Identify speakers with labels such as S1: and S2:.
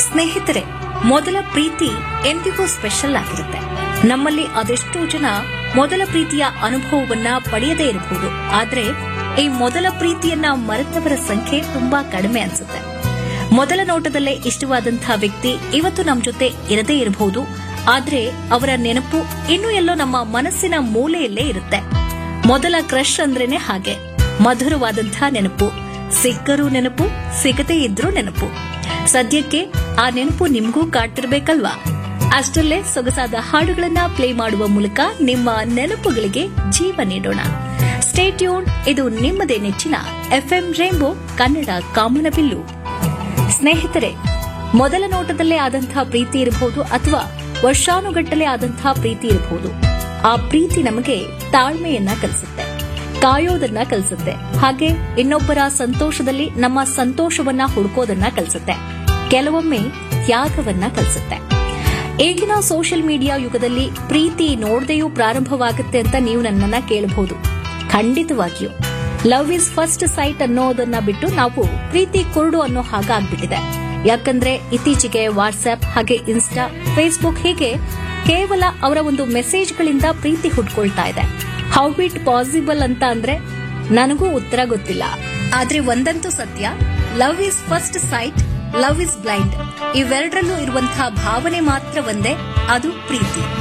S1: ಸ್ನೇಹಿತರೆ ಮೊದಲ ಪ್ರೀತಿ ಎಂದಿಗೂ ಸ್ಪೆಷಲ್ ಆಗಿರುತ್ತೆ ನಮ್ಮಲ್ಲಿ ಅದೆಷ್ಟೋ ಜನ ಮೊದಲ ಪ್ರೀತಿಯ ಅನುಭವವನ್ನ ಪಡೆಯದೇ ಇರಬಹುದು ಆದ್ರೆ ಈ ಮೊದಲ ಪ್ರೀತಿಯನ್ನ ಮರೆತವರ ಸಂಖ್ಯೆ ತುಂಬಾ ಕಡಿಮೆ ಅನ್ಸುತ್ತೆ ಮೊದಲ ನೋಟದಲ್ಲೇ ಇಷ್ಟವಾದಂತಹ ವ್ಯಕ್ತಿ ಇವತ್ತು ನಮ್ಮ ಜೊತೆ ಇರದೇ ಇರಬಹುದು ಆದ್ರೆ ಅವರ ನೆನಪು ಇನ್ನೂ ಎಲ್ಲೋ ನಮ್ಮ ಮನಸ್ಸಿನ ಮೂಲೆಯಲ್ಲೇ ಇರುತ್ತೆ ಮೊದಲ ಕ್ರಶ್ ಅಂದ್ರೇನೆ ಹಾಗೆ ಮಧುರವಾದಂತಹ ನೆನಪು ಸಿಕ್ಕರೂ ನೆನಪು ಸಿಗದೇ ಇದ್ರೂ ನೆನಪು ಸದ್ಯಕ್ಕೆ ಆ ನೆನಪು ನಿಮ್ಗೂ ಕಾಡ್ತಿರ್ಬೇಕಲ್ವಾ ಅಷ್ಟರಲ್ಲೇ ಸೊಗಸಾದ ಹಾಡುಗಳನ್ನ ಪ್ಲೇ ಮಾಡುವ ಮೂಲಕ ನಿಮ್ಮ ನೆನಪುಗಳಿಗೆ ಜೀವ ನೀಡೋಣ ಸ್ಟೇಟ್ಯೂನ್ ಇದು ನಿಮ್ಮದೇ ನೆಚ್ಚಿನ ಎಫ್ಎಂ ರೈನ್ಬೋ ಕನ್ನಡ ಕಾಮನಬಿಲ್ಲು ಸ್ನೇಹಿತರೆ ಮೊದಲ ನೋಟದಲ್ಲೇ ಆದಂತಹ ಪ್ರೀತಿ ಇರಬಹುದು ಅಥವಾ ವರ್ಷಾನುಗಟ್ಟಲೆ ಆದಂತಹ ಪ್ರೀತಿ ಇರಬಹುದು ಆ ಪ್ರೀತಿ ನಮಗೆ ತಾಳ್ಮೆಯನ್ನ ಕಲಿಸುತ್ತೆ ಕಾಯೋದನ್ನ ಕಲಿಸುತ್ತೆ ಹಾಗೆ ಇನ್ನೊಬ್ಬರ ಸಂತೋಷದಲ್ಲಿ ನಮ್ಮ ಸಂತೋಷವನ್ನ ಹುಡುಕೋದನ್ನ ಕಲಿಸುತ್ತೆ ಕೆಲವೊಮ್ಮೆ ತ್ಯಾಗವನ್ನ ಕಲಿಸುತ್ತೆ ಈಗಿನ ಸೋಷಿಯಲ್ ಮೀಡಿಯಾ ಯುಗದಲ್ಲಿ ಪ್ರೀತಿ ನೋಡದೆಯೂ ಪ್ರಾರಂಭವಾಗುತ್ತೆ ಅಂತ ನೀವು ನನ್ನನ್ನ ಕೇಳಬಹುದು ಖಂಡಿತವಾಗಿಯೂ ಲವ್ ಇಸ್ ಫಸ್ಟ್ ಸೈಟ್ ಅನ್ನೋದನ್ನ ಬಿಟ್ಟು ನಾವು ಪ್ರೀತಿ ಕುರುಡು ಅನ್ನೋ ಹಾಗಾಗ್ಬಿಟ್ಟಿದೆ ಯಾಕಂದ್ರೆ ಇತ್ತೀಚೆಗೆ ವಾಟ್ಸ್ಆಪ್ ಹಾಗೆ ಇನ್ಸ್ಟಾ ಫೇಸ್ಬುಕ್ ಹೀಗೆ ಕೇವಲ ಅವರ ಒಂದು ಮೆಸೇಜ್ಗಳಿಂದ ಪ್ರೀತಿ ಹುಟ್ಕೊಳ್ತಾ ಇದೆ ಹೌ ಇಟ್ ಪಾಸಿಬಲ್ ಅಂತ ಅಂದ್ರೆ ನನಗೂ ಉತ್ತರ ಗೊತ್ತಿಲ್ಲ ಆದ್ರೆ ಒಂದಂತೂ ಸತ್ಯ love is first sight love is blind ಇವೆರಡರಲ್ಲೂ ಇರುವಂತಹ ಭಾವನೆ ಮಾತ್ರ ಒಂದೇ ಅದು ಪ್ರೀತಿ